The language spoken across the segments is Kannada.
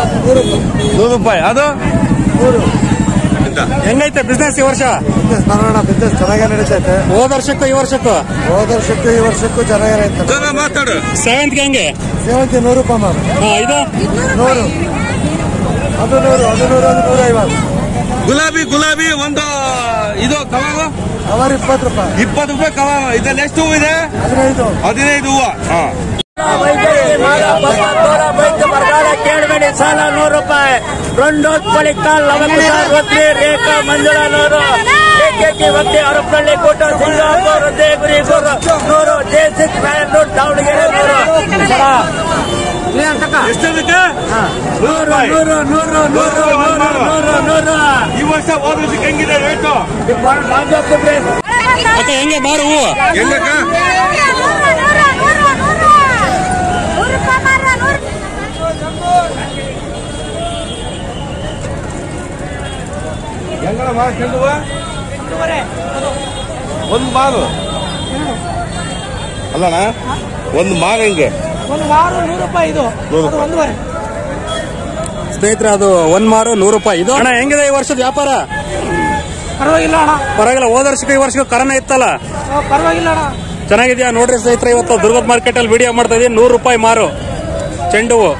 ನೂರು ರೂಪಾಯಿ ಅದು ಹೆಂಗೈತೆ ಬಿಸ್ನೆಸ್ ಈ ವರ್ಷ ಬಿಸ್ನೆಸ್ ಮಾಡೋಣ ಬಿಸ್ನೆಸ್ ಚೆನ್ನಾಗೇ ನಡೀತೈತೆ ಹೋದ ವರ್ಷಕ್ಕೂ ಈ ವರ್ಷಕ್ಕೂ ಹೋದ ವರ್ಷಕ್ಕೂ ಈ ವರ್ಷಕ್ಕೂ ಚೆನ್ನಾಗೇ ನಡೀತದೆ ಮಾತಾಡು ಸೆವೆಂತ್ಗೆ ಹೆಂಗೆ ಸೇವಂತಿ ನೂರು ರೂಪಾಯಿ ಮಾರು ಹಾ, ಇದು ನೂರು ಅದು ನೂರು ಅದು ನೂರು ಅದು ನೂರ ಐವತ್ತು ಗುಲಾಬಿ ಗುಲಾಬಿ ಒಂದು ಇದು ಕವಾಬ ಅವರ್ ಇಪ್ಪತ್ತು ರೂಪಾಯಿ ಇಪ್ಪತ್ತು ರೂಪಾಯಿ ಕವಾಬ ಇದ್ರಲ್ಲಿ ಎಷ್ಟು ಹೂವು ಇದೆ ಹದಿನೈದು ಹದಿನೈದು ಹೂವು ಹಾ ಕೇಳಬೇಡಿ ಸಾಲ ನೂರು ರೂಪಾಯಿ రెండు ಫಲಿತ ಲವಂಗ ಸಾರ್ವತ್ರಿ ರೇಖಾ ಮಂಜುಳ ನೂರು ಕೆಕೆ ಒಂದೇ ಹರಪಳ್ಳಿ ಕೋಟ ಸಿಂಗಾಪುರ ದೇಗುರಿ ಗುರು ನೂರು ದೇಸಿಕ್ ಬ್ಯಾಂಗ್ಳೂರ್ ದಾವಣಗೆರೆ ನೂರು ಎಷ್ಟು ಅದಕ್ಕೆ ನೂರು ರೂಪಾಯಿ ನೂರು ನೂರು ನೂರು ನೂರು ನೂರು ನೂರು ಈ ವರ್ಷ ಹೋದ ವರ್ಷಕ್ಕೆ ಹೆಂಗಿದೆ ರೇಟು ಮತ್ತೆ ಹೆಂಗೆ ಮಾರು ಹೂವು ಹೆಂಗಕ್ಕ ಹೆಂಗಣ ಮಾರ ಚೆಂಡು ಹೂವ? ಒಂದು ಮಾರು ಅಲ್ಲಣ್ಣ ಒಂದು ಮಾರು ಹೆಂಗೆ ಒಂದು ವಾರ ನೂರು ರೂಪಾಯಿ ಇದು ನೂರು ಅದು ಒಂದೂವರೆ ಸ್ನೇಹಿತರೆ ಅದು ಒಂದ್ ಮಾರು ನೂರು ರೂಪಾಯಿ ಇದು ಅಣ್ಣ ಹೆಂಗಿದೆ ಈ ವರ್ಷದ ವ್ಯಾಪಾರ ಪರವಾಗಿಲ್ಲ ಅಣ್ಣ ಪರವಾಗಿಲ್ಲ ಹೋದ ವರ್ಷಕ್ಕೂ ಈ ವರ್ಷಕ್ಕೂ ಕರೋನಾ ಇತ್ತಲ್ಲ ಆ, ಪರವಾಗಿಲ್ಲ ಅಣ್ಣ ಚೆನ್ನಾಗಿದ್ಯಾ ನೋಡ್ರಿ ಸ್ನೇಹಿತರೆ ಇವತ್ತು ದುರ್ಗದ ಮಾರ್ಕೆಟ್ ಅಲ್ಲಿ ವಿಡಿಯೋ ಮಾಡ್ತಾ ಇದೀನಿ ನೂರು ರೂಪಾಯಿ ಮಾರು ಚೆಂಡು ಹೂವು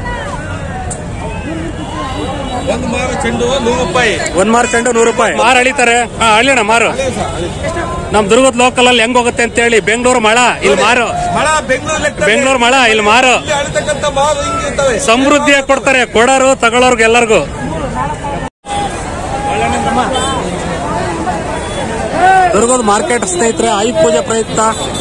ಒಂದು ಮಾರು ಚೆಂಡು ಹೂವ ನೂರು ರೂಪಾಯಿ ಒಂದ್ ಮಾರು ಚೆಂಡು ನೂರು ರೂಪಾಯಿ ಮಾರು ಅಳಿತಾರೆ ಹಾ ಅಳಿಯೋಣ ಮಾರು ನಮ್ ದುರ್ಗದ ಲೋಕಲ್ ಅಲ್ಲಿ ಹೆಂಗ್ ಹೋಗುತ್ತೆ ಅಂತ ಹೇಳಿ ಬೆಂಗಳೂರು ಮಳ ಇಲ್ಲಿ ಮಾರು ಮಳ ಬೆಂಗಳೂರು ಲೆಕ್ಕ ಬೆಂಗಳೂರು ಮಳ ಇಲ್ಲಿ ಮಾರು ಇಲ್ಲಿ ಅಳಿತಕ್ಕಂಥ ಮಾರು ಹಿಂಗಿರ್ತವೆ ಸಮೃದ್ಧಿಯಾಗಿ ಕೊಡ್ತಾರೆ ಕೊಡೋರು ತಗೊಳ್ಳೋರ್ಗೆ ಎಲ್ಲರಿಗೂ ದುರ್ಗದ ಮಾರ್ಕೆಟ್ ಸ್ನೇಹಿತರೆ ಆಯುಧ ಪೂಜೆ ಪ್ರಯುಕ್ತ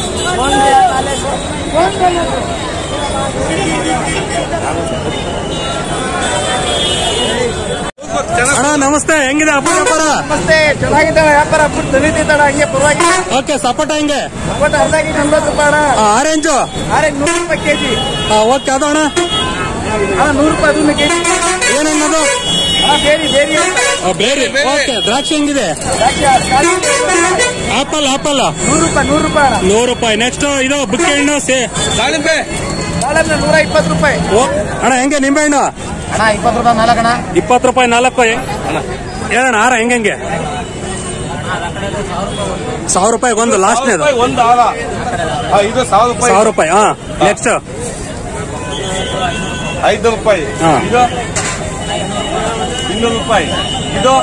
ಅಣ್ಣ ನಮಸ್ತೆ ಹೆಂಗಿದೆ ಹಬ್ಬ ವ್ಯಾಪಾರ ಮತ್ತೆ ಚೆನ್ನಾಗಿದ್ದಾಳೆ ವ್ಯಾಪಾರ ಫುಡ್ ನಡೀತಿದ್ದಾಳ ಹಂಗೆ ಪರವಾಗಿಲ್ಲ ಓಕೆ ಸಪೋಟ ಹೆಂಗೆ ಒಟ್ಟು ಅರ್ಧ ಕೆಜಿ ಎಂಬತ್ತು ರೂಪಾಯಿ ಅಣ್ಣ ಆರೆಂಜು ಆರೆಂಜ್ ನೂರು ರೂಪಾಯಿ ಕೆಜಿ ಓಕೆ ಅದು ಅಣ್ಣ ಅಣ್ಣ ನೂರು ರೂಪಾಯಿ ಅದನ್ನ ಕೆಜಿ ಏನೇನದು ಅಣ್ಣ ಬೇರಿ ಬೇರಿ ಅಂತ. ಆ, ಬೇರೆ ಓಕೆ ದ್ರಾಕ್ಷಿ ಹೆಂಗಿದೆ ದ್ರಾಕ್ಷಿ ಕಾಯಿ ಆಪಲ್ ಆಪಲ್ ನೂರು ರೂಪಾಯಿ ನೂರು ರೂಪಾಯಿ ಅಣ್ಣ ನೂರು ರೂಪಾಯಿ ನೆಕ್ಸ್ಟ್ ಇದು ಬುಕ್ಕೆ ಹಣ್ಣು ಸೇ ದಾಳಿಂಬೆ ದಾಳಂಬ್ರೆ ನೂರ ಇಪ್ಪತ್ತು ರೂಪಾಯಿ ಓ, ಅಣ್ಣ ಹೆಂಗೆ ನಿಂಬೆ ಹಣ್ಣು ಅಣ್ಣ ಇಪ್ಪತ್ತು ರೂಪಾಯಿ ನಾಲ್ಕಣ್ಣ ಇಪ್ಪತ್ತು ರೂಪಾಯಿ ನಾಲ್ಕು ಅಣ್ಣ ಏನಣ್ಣ ಹಾರ ಹೆಂಗೆ ಸಾವಿರ ರೂಪಾಯಿ ಒಂದು ಲಾಸ್ಟ್ನೇದು ರೂಪಾಯಿ ಒಂದು ಹಾರ ಆ, ಇದು ಸಾವಿರ ರೂಪಾಯಿ ಸಾವಿರ ರೂಪಾಯಿ ಹಾ ನೆಕ್ಸ್ಟ್ ಐದು ರೂಪಾಯಿ ಹಾ. ಇದು ಇನ್ನೂರು ರೂಪಾಯಿ ಇದು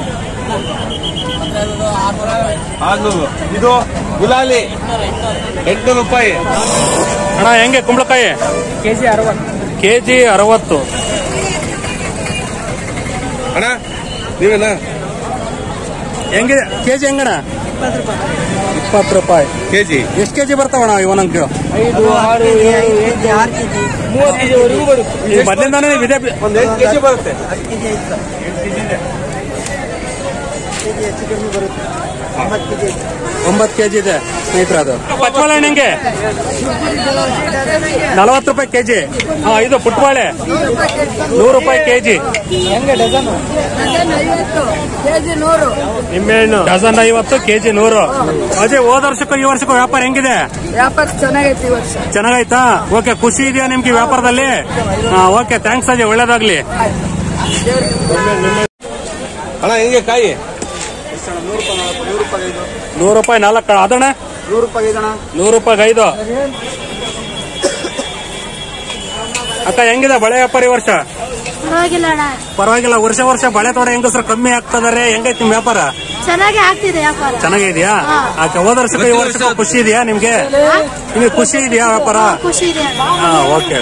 ಆರ್ನೂರು ಇದು ಗುಲಾಲಿ ಎಂಟುನೂರು ರೂಪಾಯಿ ಅಣ್ಣ ಹೆಂಗೆ ಕುಂಬಳಕಾಯಿ ಕೆಜಿ ಅರವತ್ತು ಕೆಜಿ ಅರವತ್ತು ಅಣ್ಣ ನೀವೇನಾ ಹೆಂಗಿದೆ ಕೆಜಿ ಹೆಂಗಣ ಇಪ್ಪತ್ತು ರೂಪಾಯಿ ಕೆಜಿ ಎಷ್ಟು ಕೆಜಿ ಬರ್ತಾವಣ್ಣ ಇವನಂಗೆ ಐದು ಆರು ಏಳು ಎಂಟು ಆರು ಕೆಜಿ ಮೂವತ್ತು ಕೆಜಿ ವರೆಗೂ ಬರುತ್ತೆ ಈ ಮೊದಲಿಂದಾನೇ ಇದೇ ಒಂದು ಎಂಟು ಕೆಜಿ ಬರುತ್ತೆ ಹತ್ತು ಕೆಜಿ ಐತೆ ಕೆಜಿ ಹೆಚ್ಚು ಕಡಿಮೆ ಬರುತ್ತೆ ಒಂಬತ್ತು ಕೆಜಿ ಐತೆ ಒಂಬತ್ತು ಕೆಜಿ ಇದೆ ಸ್ನೇಹಿತರೆ ಅದು ಪಚ್ಚವಾಳ ಹಣ್ಣು ಹೆಂಗೆ ನಲವತ್ತು ರೂಪಾಯಿ ಕೆಜಿ ಹಾ ಇದು ಪುಟ್ಬಾಳೆ ನೂರು ರೂಪಾಯಿ ಕೆಜಿ ಹೆಂಗೆ ಡಜನ್ ಕೆಜಿ ನೂರು ನಿಂಬೆಹಣ್ಣು ಡಜನ್ ಐವತ್ತು ಕೆಜಿ ನೂರು ಅಜಯ್ ಹೋದ ವರ್ಷಕ್ಕೂ ಈ ವರ್ಷಕ್ಕೂ ವ್ಯಾಪಾರ ಹೆಂಗಿದೆ ವ್ಯಾಪಾರ ಚೆನ್ನಾಗೈತಿ ಈ ವರ್ಷ ಚೆನ್ನಾಗಾಯ್ತಾ ಓಕೆ ಖುಷಿ ಇದೆಯಾ ನಿಮ್ಗೆ ಈ ವ್ಯಾಪಾರದಲ್ಲಿ ಓಕೆ ಥ್ಯಾಂಕ್ಸ್ ಅಜಯ್ ಒಳ್ಳೇದಾಗ್ಲಿ ಅಣ್ಣ ಹೆಂಗೆ ಕಾಯಿ ನೂರು ರೂಪಾಯಿ ನಾಲ್ಕು ಅದಣ್ಣ ನೂರು ರೂಪಾಯಿ ಐದಣ ನೂರು ರೂಪಾಯಿ ಐದು ಅಕ್ಕ ಹೆಂಗಿದೆ ಬಳೆ ವ್ಯಾಪಾರ ಈ ವರ್ಷ ಪರವಾಗಿಲ್ಲ ಅಣ್ಣ ಪರವಾಗಿಲ್ಲ ವರ್ಷ ವರ್ಷ ಬಳೆ ತೋಟ ಹೆಂಗಸ್ರು ಕಮ್ಮಿ ಆಗ್ತದಾರೆ ಹೆಂಗೈತಿ ನಿಮ್ ವ್ಯಾಪಾರ ಚೆನ್ನಾಗಿ ಆಗ್ತಿದೆ ವ್ಯಾಪಾರ ಚೆನ್ನಾಗಿದ್ಯಾ ಹಾ. ಆಕೆ ಹೋದ ವರ್ಷಕ್ಕೂ ಈ ವರ್ಷಕ್ಕೂ ಖುಷಿ ಇದೆಯಾ ನಿಮ್ಗೆ ನಿಮಗೆ ಖುಷಿ ಇದೆಯಾ ವ್ಯಾಪಾರ ಖುಷಿ ಇದೆ ಅಣ್ಣ. ಹಾ ಓಕೆ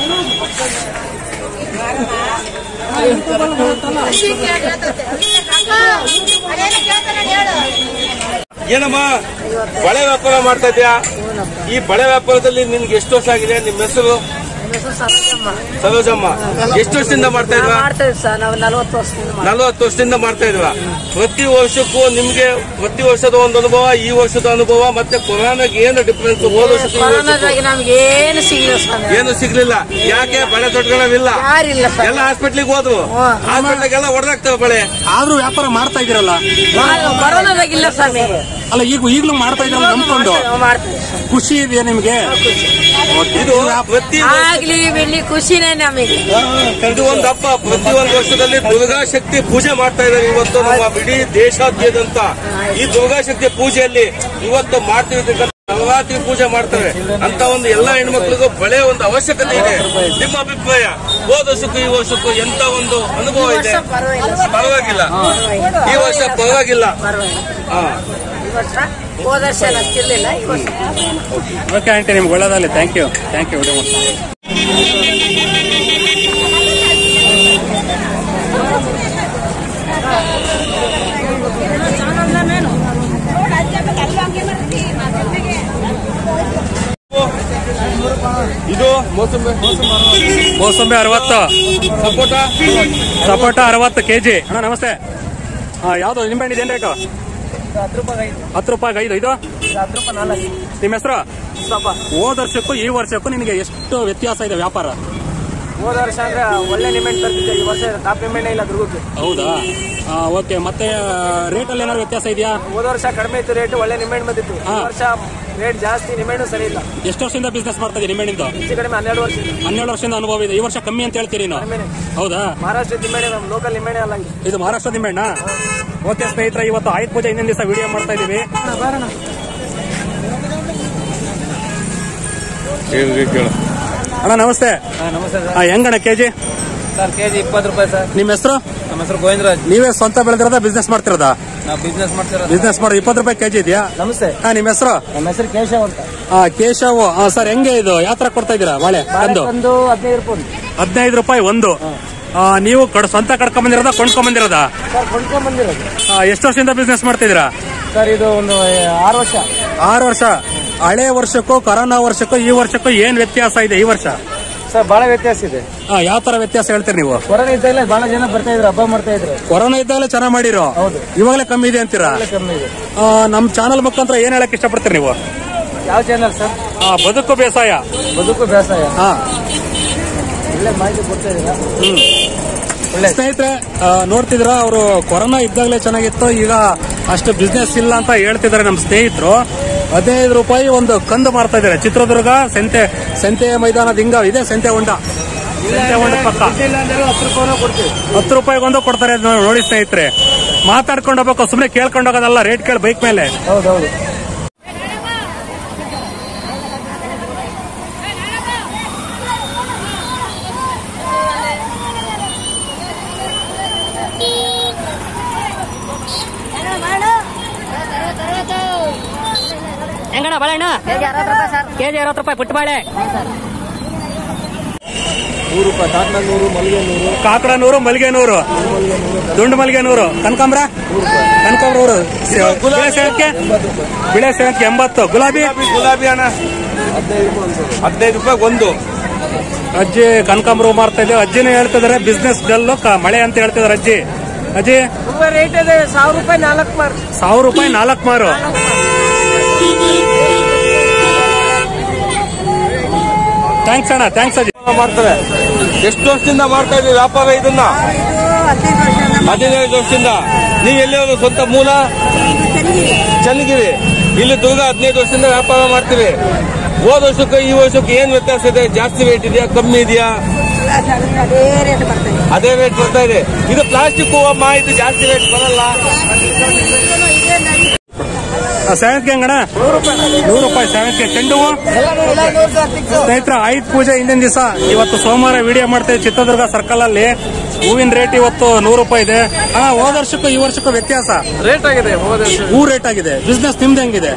ಏನಮ್ಮ ಬಳೆ ವ್ಯಾಪಾರ ಮಾಡ್ತಾ ಇದ್ಯಾ ಈ ಬಳೆ ವ್ಯಾಪಾರದಲ್ಲಿ ನಿನ್ಗೆ ಎಷ್ಟು ವರ್ಷ ಆಗಿದೆ ನಿಮ್ಮ ಹೆಸರು ಸರೋಜಮ್ಮ ಎಷ್ಟು ವರ್ಷದಿಂದ ಮಾಡ್ತಾ ಇದ್ವಾ ಮಾಡ್ತೇವೆ ಸರ್ ನಾವು ನಲವತ್ತು ವರ್ಷದಿಂದ ಮಾಡ್ತೇವೆ. ನಲವತ್ತು ವರ್ಷದಿಂದ ಮಾಡ್ತಾ ಇದ್ವಾ ಪ್ರತಿ ವರ್ಷಕ್ಕೂ ನಿಮ್ಗೆ ಪ್ರತಿ ವರ್ಷದ ಒಂದು ಅನುಭವ ಈ ವರ್ಷದ ಅನುಭವ ಮತ್ತೆ ಕೊರೋನಾಗೆ ಏನು ಡಿಫ್ರೆನ್ಸ್ ಹೋದ ವರ್ಷಕ್ಕೂ ಈ ವರ್ಷಕ್ಕೂ ಕೊರೋನಾದಾಗಿ ನಮ್ಗೆ ಏನು ಸಿಗಲಿಲ್ಲ ಸ್ವಾಮಿ ಏನು ಸಿಗ್ಲಿಲ್ಲ ಯಾಕೆ ಬಳೆ ತೊಟ್ಕೊಳ್ಳೋವಿಲ್ಲ ಯಾರಿಲ್ಲ ಸರ್ ಎಲ್ಲ ಹಾಸ್ಪಿಟ್ಲಿಗೆ ಹೋದ್ವು ಹಾಸ್ಪಿಟ್ಲಿಗೆಲ್ಲ ಹೊಡೆದಾಗ್ತವೆ ಬಳೆ ಆದ್ರೂ ವ್ಯಾಪಾರ ಮಾಡ್ತಾ ಇದೀರಲ್ಲ ಕೊರೋನಾದಾಗಿಲ್ಲ ಸ್ವಾಮಿ ಅಲ್ಲ ಈಗ ಈಗಲೂ ಮಾಡ್ತಾ ಇದ್ರೆ ನಂಬ್ಕೊಂಡು ಮಾಡ್ತೀವಿ ಖುಷಿ ಇದೆಯಾ ನಿಮ್ಗೆ ಇದು ಪ್ರತಿ ಆಗ್ಲಿ ಬೆಳ್ಳಿ ಖುಷಿನೇ ನಮಗೆ ಇದು ಒಂದು ಹಬ್ಬ ಪ್ರತಿಯೊಂದು ವರ್ಷದಲ್ಲಿ ದುರ್ಗಾ ಶಕ್ತಿ ಪೂಜೆ ಮಾಡ್ತಾ ಇದ್ದಾರೆ ಇವತ್ತು ನಮ್ಮ ಇಡೀ ದೇಶಾದ್ಯಂತ ಈ ದುರ್ಗಾ ಶಕ್ತಿ ಪೂಜೆಯಲ್ಲಿ ಇವತ್ತು ಮಾಡ್ತಿರ್ತಕ್ಕಂಥ ನವರಾತ್ರಿ ಪೂಜೆ ಮಾಡ್ತಾರೆ ಅಂತ ಒಂದು ಎಲ್ಲಾ ಹೆಣ್ಮಕ್ಳಿಗೂ ಬಳೆ ಒಂದು ಅವಶ್ಯಕತೆ ಇದೆ ನಿಮ್ಮ ಅಭಿಪ್ರಾಯ ಹೋದ ವರ್ಷಕ್ಕೂ ಈ ವರ್ಷಕ್ಕೂ ಎಂತ ಒಂದು ಅನುಭವ ಇದೆ ಪರವಾಗಿಲ್ಲ ಈ ವರ್ಷ ಪರವಾಗಿಲ್ಲ ಹಾ ಈ ವರ್ಷ ಹೋದ ವರ್ಷ ಅಷ್ಟಿರ್ಲಿಲ್ಲ ಈ ವರ್ಷ ಓಕೆ ಆಂಟಿ ನಿಮ್ಗೆ ಒಳ್ಳೇದಾಗಲಿ thank you thank you very much ಇದು ಮೋಸಂಬಿ ಮೋಸಂಬಿ ಅರವತ್ತು ಸಪೋಟ ಸಪೋಟ ಅರವತ್ತು ಕೆಜಿ ಅಣ್ಣ ನಮಸ್ತೆ ಹಾ ಯಾವ್ದು ನಿಂಬೆಹಣ್ಣು ಇದೇನು ರೇಟು ಹತ್ತು ರೂಪಾಯಿ ಐದು ಇದು ನಿಮ್ಮ ಹೆಸರು ಹೋದ ವರ್ಷಕ್ಕೂ ಈ ವರ್ಷಕ್ಕೂ ನಿನಗೆ ಎಷ್ಟು ವ್ಯತ್ಯಾಸ ಇದೆ ವ್ಯಾಪಾರ ಹೋದ ವರ್ಷ ಅಂದ್ರೆ ಒಳ್ಳೆ ನಿಮೆಂಟ್ ಬರ್ತಿದ್ದೆ ಈ ವರ್ಷ ಟಾಪ್ ನಿಮೆಂಟ್ ಇಲ್ಲ ದುರ್ಗಕ್ಕೆ ಹೌದಾ ಓಕೆ ಮತ್ತೆ ರೇಟಲ್ಲಿ ಏನಾದ್ರು ವ್ಯತ್ಯಾಸ ಇದೆಯಾ ಹೋದ ವರ್ಷ ಕಡಿಮೆ ಇತ್ತು ರೇಟ್ ಒಳ್ಳೆ ನಿಮೆಂಟ್ ಬಂದಿತ್ತು ಈ ಹಾ. ವರ್ಷ ರೇಟ್ ಜಾಸ್ತಿ ನಿಮೆಂಟು ಸರಿ ಇಲ್ಲ ಎಷ್ಟು ವರ್ಷದಿಂದ ಬಿಸ್ನೆಸ್ ಮಾಡ್ತಾ ಇದ್ದೀರಿ ನಿಂಬೆಹಣ್ಣಿಂದು ಹೆಚ್ಚು ಕಡಿಮೆ ಹನ್ನೆರಡು ವರ್ಷ ಹನ್ನೆರಡು ವರ್ಷದಿಂದ ಅನುಭವ ಇದೆ ಈ ವರ್ಷ ಕಮ್ಮಿ ಅಂತ ಹೇಳ್ತೀರಿ ನೀವು ಕಡಿಮೆನೆ. ಹೌದಾ ಮಹಾರಾಷ್ಟ್ರ ನಿಮೆಂಟ್ ನಮ್ಮ ಲೋಕಲ್ ನಿಮೆಂಟ್ ಅಲ್ಲ ಇದು. ಇದು ಮಹಾರಾಷ್ಟ್ರ ನಿಂಬೆಹಣ್ಣ ಓಕೆ ಸ್ನೇಹಿತರೆ ಇವತ್ತು ಆಯುಧ ಪೂಜೆ ಹಿಂದಿನ ದಿವಸ ವಿಡಿಯೋ ಮಾಡ್ತಾ ಇದೀವಿ ಅಣ್ಣ ನಮಸ್ತೆ ನಮಸ್ತೆ ಸರ್ ಆ, ಹೆಂಗಣ್ಣ ಕೆಜಿ ಸರ್ ಕೆಜಿ ಇಪ್ಪತ್ತು ರೂಪಾಯಿ ಸರ್ ನಿಮ್ಮ ಹೆಸರು ನಮ್ಮ ಹೆಸರು ಗೋವಿಂದರಾಜ್ ನೀವೇ ಸ್ವಂತ ಬೆಳೆದಿರೋದ ಬಿಸ್ನೆಸ್ ಮಾಡ್ತಿರೋದ ನಾವು ಬಿಸ್ನೆಸ್ ಮಾಡ್ತಿರೋದು ಬಿಸ್ನೆಸ್ ಮಾಡಿ ಇಪ್ಪತ್ತು ರೂಪಾಯಿ ಕೆಜಿ ಇದೆಯಾ ನಮಸ್ತೆ ಹಾ ನಿಮ್ಮ ಹೆಸರು ನಮ್ಮ ಹೆಸರು ಕೇಶವ್ ಅಂತ ಆ, ಕೇಶವ್ ಆ, ಸರ್ ಹೆಂಗೆ ಇದು ಯಾವ ತರ ಕೊಡ್ತಾ ಇದ್ದೀರಾ ಬಾಳೆ ಒಂದು ಒಂದು ಹದಿನೈದು ರೂಪಾಯಿ ಹದಿನೈದು ರೂಪಾಯಿ ಒಂದು ಆ, ನೀವು ಕಡ್ ಸ್ವಂತ ಕಡ್ಕೊಂಡ್ ಬಂದಿರೋದ ಕೊಂಡ್ಕೊಂಡ್ ಬಂದಿರೋದ ಸರ್ ಕೊಂಡ್ಕೊಂಡ್ ಬಂದಿರೋದು ಎಷ್ಟು ವರ್ಷದಿಂದ ಬಿಸ್ನೆಸ್ ಮಾಡ್ತಿದ್ದೀರಾ ಸರ್ ಇದು ಒಂದು ಆರು ವರ್ಷ ಆರು ವರ್ಷ ಹಳೆ ವರ್ಷಕ್ಕೂ ಕೊರೋನಾ ವರ್ಷಕ್ಕೂ ಈ ವರ್ಷಕ್ಕೂ ಏನ್ ವ್ಯತ್ಯಾಸ ಇದೆ ಈ ವರ್ಷ ಸರ್ ಬಹಳ ವ್ಯತ್ಯಾಸ ಇದೆ ಯಾವ ತರ ವ್ಯತ್ಯಾಸ ಹೇಳ್ತೀರಿ ನೀವು ಕೊರೋನಾ ಇದ್ದಾಗಲೇ ಬಹಳ ಜನ ಬರ್ತಾ ಇದ್ರು ಹಬ್ಬ ಮಾಡ್ತಾ ಇದ್ರು ಕೊರೋನಾ ಇದ್ದಾಗಲೇ ಚೆನ್ನಾಗ್ ಮಾಡಿರೋ ಹೌದು. ಇವಾಗಲೇ ಕಮ್ಮಿ ಇದೆ ಅಂತೀರಾ ಬಹಳ ಕಮ್ಮಿ ಇದೆ ಆ, ನಮ್ ಚಾನಲ್ ಮುಖಾಂತರ ಏನ್ ಹೇಳಕ್ ಇಷ್ಟಪಡ್ತೀರಿ ನೀವು ಯಾವ ಚಾನಲ್ ಸರ್ ಆ, ಬದುಕು ಬೇಸಾಯ ಬದುಕು ಬೇಸಾಯ ಹಾ ಒಳ್ಳೆ ಮಾಹಿತಿ ಕೊಡ್ತಾ ಇದೀರಾ ಸ್ನೇಹಿತರೆ ಆ, ನೋಡ್ತಿದ್ರ ಅವರು ಕೊರೋನಾ ಇದ್ದಾಗಲೇ ಚೆನ್ನಾಗಿತ್ತು ಈಗ ಅಷ್ಟು ಬಿಸ್ನೆಸ್ ಇಲ್ಲ ಅಂತ ಹೇಳ್ತಿದ್ದಾರೆ ನಮ್ಮ ಸ್ನೇಹಿತರು ಹದಿನೈದು ರೂಪಾಯಿ ಒಂದು ಕಂದು ಮಾರ್ತಾ ಇದ್ದಾರೆ ಚಿತ್ರದುರ್ಗ ಸಂತೆ ಸಂತೆ ಮೈದಾನದ ಹಿಂಗ ಇದೆ ಸಂತೆ ಹೊಂಡ ಸಂತೆ ಹೊಂಡ ಪಕ್ಕ ಇಲ್ಲ ಅಂದ್ರೆ ಹತ್ತು ರೂಪಾಯಿ ಕೊಡ್ತೀವಿ ಹತ್ತು ರೂಪಾಯಿಗೊಂದು ಕೊಡ್ತಾರೆ ಅದ್ನ ನೋಡಿ ಸ್ನೇಹಿತರೆ ಮಾತಾಡ್ಕೊಂಡು ಹೋಗ್ಬೇಕು ಸುಮ್ಮನೆ ಕೇಳ್ಕೊಂಡು ಹೋಗೋದಲ್ಲ ರೇಟ್ ಕೇಳಿ ಬೈಕ್ ಮೇಲೆ ಹೌದೌದು ಹೆಂಗಣ್ಣ ಬಾಳೆಹಣ್ಣು ಕೆಜಿ ಅರವತ್ತು ರೂಪಾಯಿ ಪುಟ್ಟ ಬಾಳೆ ನೂರು ರೂಪಾಯಿ ಕಾಟ್ನ ನೂರು ಮಲ್ಲಿಗೆ ನೂರು ಕಾಕಡ ನೂರು ಮಲ್ಲಿಗೆ ನೂರು ದುಂಡು ಮಲ್ಲಿಗೆ ನೂರು ಕನಕಾಂಬ್ರ ಕನಕಾಂಬ್ರ ನೂರು ಬಿಳೆ ಸೇವಕ್ಕೆ ಬಿಳೆ ಸೇವಕ್ಕೆ ಎಂಬತ್ತು ಗುಲಾಬಿ ಗುಲಾಬಿ ಗುಲಾಬಿ ಹಣ ಹದಿನೈದು ರೂಪಾಯಿ ಒಂದು ಅಜ್ಜಿ ಕನಕಾಂಬ್ರ ಮಾರ್ತಾ ಇದ್ದೇವೆ ಅಜ್ಜಿನೇ ಹೇಳ್ತಿದಾರೆ ಬಿಸ್ನೆಸ್ ಡಲ್ಲು ಕ- ಮಳೆ ಅಂತ ಹೇಳ್ತಿದಾರೆ ಅಜ್ಜಿ ಅಜ್ಜಿ ತುಂಬಾ ರೇಟ್ ಇದೆ ಸಾವಿರ ರೂಪಾಯಿ ನಾಲ್ಕು ಮಾರ್ ಸಾವಿರ ರೂಪಾಯಿ ನಾಲ್ಕು ಮಾರು ಥ್ಯಾಂಕ್ಸ್ ಅಣ್ಣ ಥ್ಯಾಂಕ್ಸ್ ಅಜ್ಜಿ ಮಾಡ್ತಾರೆ ಎಷ್ಟು ವರ್ಷದಿಂದ ಮಾಡ್ತಾ ಇದ್ದೀವಿ ವ್ಯಾಪಾರ ಇದನ್ನ ಹದಿನೈದು ವರ್ಷದಿಂದ ನೀವು ಎಲ್ಲಿಯವರು ಸ್ವಂತ ಮೂಲ ಚನ್ನಗಿರಿ ಇಲ್ಲಿ ದುರ್ಗ ಹದಿನೈದು ವರ್ಷದಿಂದ ವ್ಯಾಪಾರ ಮಾಡ್ತೀವಿ ಹೋದ ವರ್ಷಕ್ಕೂ ಈ ವರ್ಷಕ್ಕೂ ಏನ್ ವ್ಯತ್ಯಾಸ ಇದೆ ಜಾಸ್ತಿ ರೇಟ್ ಇದೆಯಾ ಕಮ್ಮಿ ಇದೆಯಾ ಅದೇ ರೇಟ್ ಬರ್ತಾ ಇದೆ ಇದು ಪ್ಲಾಸ್ಟಿಕ್ ಹೂವಮ್ಮ ಇದು ಜಾಸ್ತಿ ರೇಟ್ ಬರಲ್ಲ ಸೇವಂತಿಗೆ ಹೆಂಗಣ್ಣ ನೂರು ರೂಪಾಯಿ ಸೇವಂತಿಗೆ ಚೆಂಡು ಹೂವು ಸ್ನೇಹಿತರ ಆಯುಧ ಪೂಜೆ ಹಿಂದಿನ ದಿವಸ ಇವತ್ತು ಸೋಮವಾರ ವಿಡಿಯೋ ಮಾಡ್ತಾ ಇದ್ದೀವಿ ಚಿತ್ರದುರ್ಗ ಸರ್ಕಲ್ ಅಲ್ಲಿ ಹೂವಿನ ರೇಟ್ ಇವತ್ತು ನೂರು ರೂಪಾಯಿ ಇದೆ ಹಾ ಹೋದ ವರ್ಷಕ್ಕೂ ಈ ವರ್ಷಕ್ಕೂ ವ್ಯತ್ಯಾಸ ರೇಟ್ ಆಗಿದೆ ಹೋದ ವರ್ಷ ಹೂ ರೇಟ್ ಆಗಿದೆ ಬಿಸ್ನೆಸ್ ನಿಮ್ದು ಹೆಂಗಿದೆ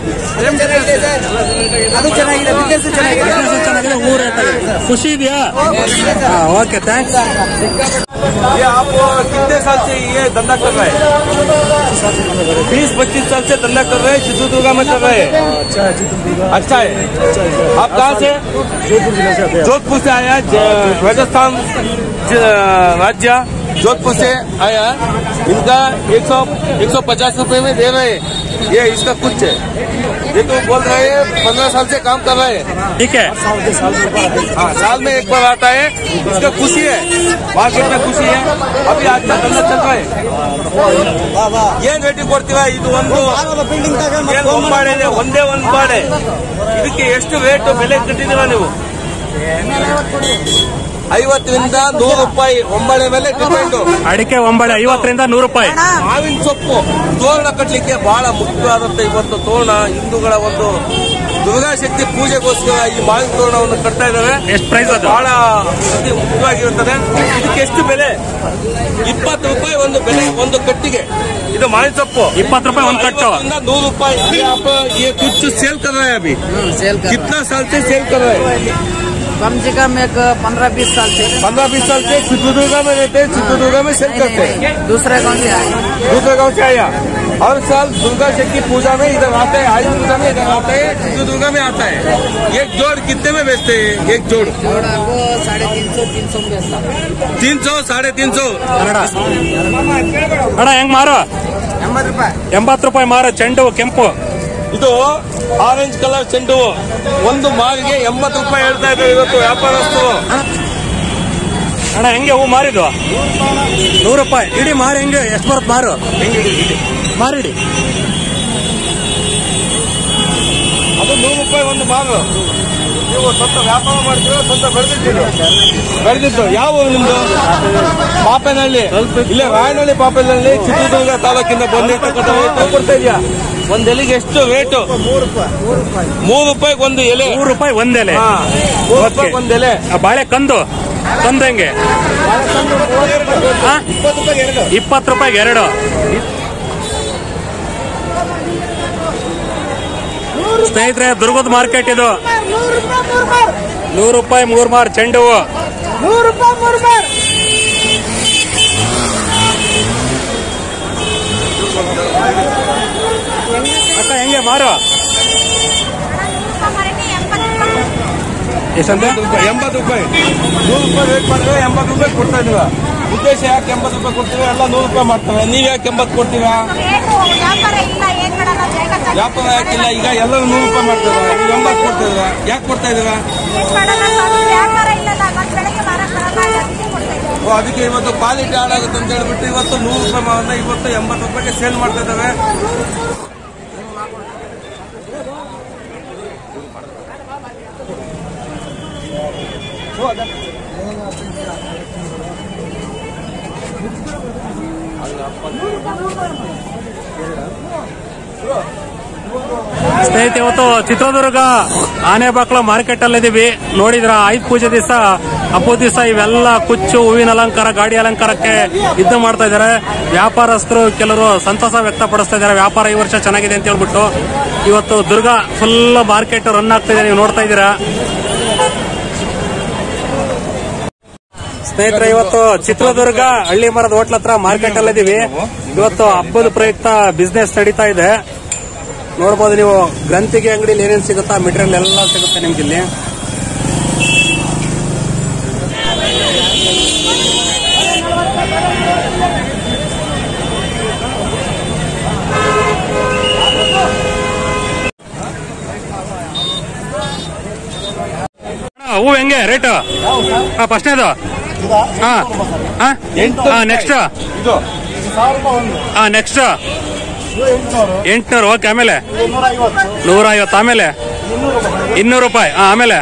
ಅದು ಚೆನ್ನಾಗಿದೆ ಬಿಸ್ನೆಸ್ ಚೆನ್ನಾಗಿದೆ ಬಿಸ್ನೆಸ್ ಚೆನ್ನಾಗಿದೆ ಹೂ ರೇಟ್ ಆಗಿದೆ ಖುಷಿ ಇದೆಯಾ ಓಕೆ ಥ್ಯಾಂಕ್ಸ್ ये आप कितने साल से ये धंधा कर रहे हैं बीस पच्चीस साल से धंधा कर रहे हैं चित्रदुर्गा में कर रहे हैं अच्छा है आप कहाँ से जोधपुर से आया है ज- राजस्थान ज- राज्य जोधपुर से आया है इनका एक सौ एक सौ पचास रूपए में दे रहे हैं ये इसका कुछ है ये तो बोल रहे हैं पंद्रह साल से काम कर रहे हैं ठीक है हाँ साल में एक बार आता है इसका खुशी है मार्केट में खुशी है अभी आज का धंधा चल रहा है ಏನ್ ರೇಟಿಗೆ ಕೊಡ್ತೀವ ಇದು ಒಂದು ಏನ್ ಒಂಬಾಡೆ ಇದೆ ಒಂದೇ ಒಂದ್ ಬಾಡೆ ಇದಕ್ಕೆ ಎಷ್ಟು ರೇಟ್ ಬೆಲೆ ಕಟ್ಟಿದೀರ ನೀವು ಐವತ್ತರಿಂದ ನೂರು ರೂಪಾಯಿ ಒಂಬಾಳೆ ಮೇಲೆ ಡಿಪೆಂಡ್ ಅಡಿಕೆ ಒಂಬಳೆ ಐವತ್ತರಿಂದ ನೂರು ರೂಪಾಯಿ ಮಾವಿನ ಸೊಪ್ಪು ತೋರಣ ಕಟ್ಟಲಿಕ್ಕೆ ಬಹಳ ಮುಖ್ಯವಾದಂತ ಇವತ್ತು ತೋರಣ ಹಿಂದೂಗಳ ಒಂದು ದುರ್ಗಾಶಕ್ತಿ ಪೂಜೆಗೋಸ್ಕರ ಈ ಮಾವಿನ ತೋರಣವನ್ನು ಕಟ್ತಾ ಇದ್ದಾರೆ ಎಷ್ಟು ಪ್ರೈಸ್ ಅದು ಬಹಳ ಅತಿ ಮುಖ್ಯವಾಗಿರುತ್ತದೆ ಇದಕ್ಕೆ ಎಷ್ಟು ಬೆಲೆ ಇಪ್ಪತ್ತು ರೂಪಾಯಿ ಒಂದು ಬೆಲೆ ಒಂದು ಕಟ್ಟಿಗೆ ಇದು ಮಾವಿನ ಸೊಪ್ಪು ಇಪ್ಪತ್ತು ರೂಪಾಯಿ ಒಂದು ಕಟ್ಟು ಐವತ್ತರಿಂದ ನೂರು ರೂಪಾಯಿ ये आप ये कुछ सेल कर रहे हैं अभी सेल कर कितना साल से सेल कर रहे हैं कम से कम एक पंद्रह बीस साल से पंद्रह बीस साल से चित्रदुर्गा में रहते हैं चित्रदुर्गा में सेल करते हैं दूसरे गाँव से आए दूसरे गांव से आया हर साल दुर्गा शक्ति पूजा में इधर आते हैं आयुष पूजा में इधर आते हैं चित्रदुर्गा में आता है एक जोड़ कितने में बेचते हैं एक जोड़ जोड़ा को साढ़े तीन सौ तीन सौ में बेचता तीन सौ साढ़े तीन सौ ಕನ್ನಡ ಅಣ್ಣ ಹೆಂಗ್ ಮಾರು ಎಂಬತ್ತು ರೂಪಾಯಿ ಎಂಬತ್ತು ರೂಪಾಯಿ ಮಾರು ಚೆಂಡು ಕೆಂಪು ಇದು ಆರೆಂಜ್ ಕಲರ್ ಚೆಂಡು ಹೂವು. ಒಂದು ಮಾರಿಗೆ ಎಂಬತ್ತು ರೂಪಾಯಿ ಹೇಳ್ತಾ ಇದ್ದಾರೆ ಇವತ್ತು ವ್ಯಾಪಾರಸ್ಥರು ಅಣ್ಣ ಹೆಂಗೆ ಹೂ ಮಾರಿದ್ವು ನೂರು ರೂಪಾಯಿ ಇಡಿ ಮಾರಿ ಹೆಂಗೆ ಎಷ್ಟು ಬರುತ್ತೆ ಮಾರು ಮಾರಿಡಿ ಅದು ನೂರು ರೂಪಾಯಿ ಒಂದು ಮಾರು ನೀವು ಸ್ವಂತ ವ್ಯಾಪಾರ ಮಾಡ್ತೀರೋ ಸ್ವಂತ ಬೆಳೆದಿದ್ದೀರೋ ಬೆಳೆದಿದ್ದು ಯಾವ ಊರು ನಿಮ್ದು ಪಾಪನಹಳ್ಳಿ ಇಲ್ಲೇ ರಾಯನಹಳ್ಳಿ ಪಾಪನಹಳ್ಳಿ ಚಿತ್ರದುರ್ಗ ತಾಲೂಕಿಂದ ಬಂದಿರ್ತಕ್ಕಂಥ ರೈತರು ಕೊಡ್ತಾ ಇದೆಯಾ ಒಂದ್ ಎಲೆಗೆ ಎಷ್ಟು ರೇಟು ಮೂರು ರೂಪಾಯಿಗೆ ಒಂದು ಎಲೆ ನೂರು ರೂಪಾಯಿ ಒಂದೆಲೆ ಹಾ, ಮೂರು ಓಕೆ. ರೂಪಾಯಿಗೆ ಒಂದು ಎಲೆ ಆ ಬಾಳೆ ಕಂದು ಕಂದು ಹೆಂಗೆ ಆ? ಇಪ್ಪತ್ತು ರೂಪಾಯಿಗೆ ಎರಡು ಸ್ನೇಹಿತರೆ ದುರ್ಗದ ಮಾರ್ಕೆಟ್ ಇದು ನೂರು ರೂಪಾಯಿ ಮೂರ್ ಮಾರ್ ಚೆಂಡು ಹೂವು ಅಕ್ಕ ಹೆಂಗೆ ಮಾರು ಎಷ್ಟಂತೆ ಎಂಬತ್ತು ರೂಪಾಯಿ ನೂರು ರೂಪಾಯಿ ರೇಟ್ ಮಾಡಿದ್ರೆ ಎಂಬತ್ತು ರೂಪಾಯಿ ಕೊಡ್ತಾ ಇದೀವ ಉದ್ದೇಶ ಯಾಕೆ ಎಂಬತ್ತು ರೂಪಾಯಿ ಕೊಡ್ತೀವಿ ಎಲ್ಲ ನೂರು ರೂಪಾಯಿ ಮಾಡ್ತಾರೆ ನೀವ್ ಯಾಕೆ ಎಂಬತ್ತು ಕೊಡ್ತೀರಾ ವ್ಯಾಪಾರ ಇಲ್ಲ ಏನ್ ಮಾಡೋಣ ಬೇಗ ವ್ಯಾಪಾರ ಯಾಕಿಲ್ಲ ಈಗ ಎಲ್ಲರೂ ನೂರು ರೂಪಾಯಿ ಮಾಡ್ತಾರೆ ನೀವು ಎಂಬತ್ತು ಕೊಡ್ತಾ ಇದೀರಾ ಯಾಕೆ ಕೊಡ್ತಾ ಇದೀರಾ ಏನ್ ಮಾಡೋಣ ಸ್ವಾಮಿ ವ್ಯಾಪಾರ ಇಲ್ಲ ಮತ್ತೆ ಬೆಳಗ್ಗೆ ಮಾರಕ್ ಬರಲ್ಲ ಅದಕ್ಕೆ ಕೊಡ್ತಾ ಇದ್ದೀವಿ ಓ, ಅದಕ್ಕೆ ಇವತ್ತು ಕ್ವಾಲಿಟಿ ಹಾಳಾಗುತ್ತೆ ಅಂತ ಹೇಳ್ಬಿಟ್ಟು ಇವತ್ತು ನೂರು ರೂಪಾಯಿ ಮಾವನ್ನ ಇವತ್ತು ಎಂಬತ್ತು ರೂಪಾಯಿಗೆ ಸೇಲ್ ಮಾಡ್ತಾ ಇದ್ದಾವೆ ಸ್ನೇಹಿತರೆ ಇವತ್ತು ಚಿತ್ರದುರ್ಗ ಆನೆ ಬಾಕ್ಲ ಮಾರ್ಕೆಟ್ ಅಲ್ಲಿ ಇದೀವಿ ನೋಡಿದ್ರ ಐದ್ ಪೂಜೆ ದಿವಸ ಹಬ್ಬದ ದಿವಸ ಇವೆಲ್ಲ ಕುಚ್ಚು ಹೂವಿನ ಅಲಂಕಾರ ಗಾಡಿ ಅಲಂಕಾರಕ್ಕೆ ಇದು ಮಾಡ್ತಾ ಇದಾರೆ ವ್ಯಾಪಾರಸ್ಥರು ಕೆಲವರು ಸಂತಸ ವ್ಯಕ್ತಪಡಿಸ್ತಾ ಇದಾರೆ ವ್ಯಾಪಾರ ಈ ವರ್ಷ ಚೆನ್ನಾಗಿದೆ ಅಂತ ಹೇಳ್ಬಿಟ್ಟು ಇವತ್ತು ದುರ್ಗ ಫುಲ್ ಮಾರ್ಕೆಟ್ ರನ್ ಆಗ್ತಾ ಇದೆ ನೀವು ನೋಡ್ತಾ ಇದ್ದೀರಾ ಸ್ನೇಹಿತರೆ ಇವತ್ತು ಚಿತ್ರದುರ್ಗ ಹಳ್ಳಿ ಮರದ ಹೋಟ್ಲ ಹತ್ರ ಮಾರ್ಕೆಟ್ ಅಲ್ಲಿ ಇದೀವಿ ಇವತ್ತು ಹಬ್ಬದ ಪ್ರಯುಕ್ತ ಬಿಸ್ನೆಸ್ ನಡೀತಾ ಇದೆ ನೋಡ್ಬೋದು ನೀವು ಗ್ರಂಥಿಗೆ ಅಂಗಡಿಲಿ ಏನೇನು ಸಿಗುತ್ತಾ ಮೆಟೀರಿಯಲ್ ಎಲ್ಲ ಸಿಗುತ್ತೆ ನಿಮ್ಗೆ ಇಲ್ಲಿ ಅಣ್ಣ, ಹೂ ಹೆಂಗೆ ರೇಟ್ ಹಾ ಫಸ್ಟ್ನೇದು ಹಾ ಹಾ ನೆಕ್ಸ್ಟ್ ಇದು ಹಾ ನೆಕ್ಸ್ಟ್ ಎಂಟ್ನೂರು ಓಕೆ ಆಮೇಲೆ ನೂರ ಐವತ್ತು ಆಮೇಲೆ ಇನ್ನೂರು ರೂಪಾಯಿ ಹಾ ಆಮೇಲೆ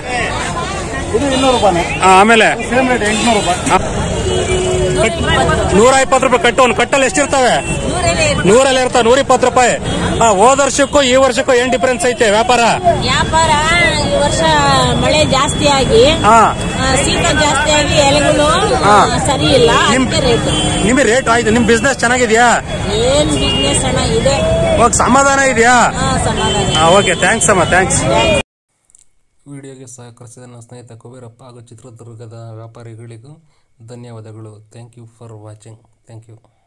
ಹಾ ಆಮೇಲೆ ಹಾ. ಕಟ್- ನೂರ ಇಪ್ಪತ್ತು ರೂಪಾಯಿ ಕಟ್ಟು ಒಂದು ಕಟ್ಟಲ್ಲಿ ಎಷ್ಟಿರ್ತವೆ ನೂರಲ್ಲಿ ಇರ್ತಾವೆ ನೂರ ಇಪ್ಪತ್ತು ರೂಪಾಯಿ ಹಾ ಹೋದ ವರ್ಷಕ್ಕೂ ಈ ವರ್ಷಕ್ಕೂ ಏನ್ ಡಿಫ್ರೆನ್ಸ್ ಐತೆ ವ್ಯಾಪಾರ ವ್ಯಾಪಾರ ಈ ವರ್ಷ ಮಳೆ ಜಾಸ್ತಿ ಆಗಿ ಹಾ ಆ, ಶೀತ ಜಾಸ್ತಿ ಆಗಿ ಎಲೆಗಳು ಹಾ. ಆ, ಸರಿ ಇಲ್ಲ ನಿಮ್- ಅದಕ್ಕೆ ರೇಟ್ ನಿಮಗೆ ರೇಟ್ ಆಯ್ತು ನಿಮ್ ಬಿಸ್ನೆಸ್ ಚೆನ್ನಾಗಿದ್ಯಾ ಏನ್ ಬಿಸ್ನೆಸ್ ಚೆನ್ನಾಗಿದೆ ಓಕೆ ಸಮಾಧಾನ ಇದೆಯಾ ಹಾ ಸಮಾಧಾನ ಓಕೆ ಥ್ಯಾಂಕ್ಸ್ ಅಮ್ಮ ಥ್ಯಾಂಕ್ಸ್ ವಿಡಿಯೋಗೆ ಸಹಕರಿಸಿದ ನನ್ನ ಸ್ನೇಹಿತ ಕುಬೇರಪ್ಪ ಹಾಗೂ ಚಿತ್ರದುರ್ಗದ ವ್ಯಾಪಾರಿಗಳಿಗೂ ಧನ್ಯವಾದಗಳು thank you for watching thank you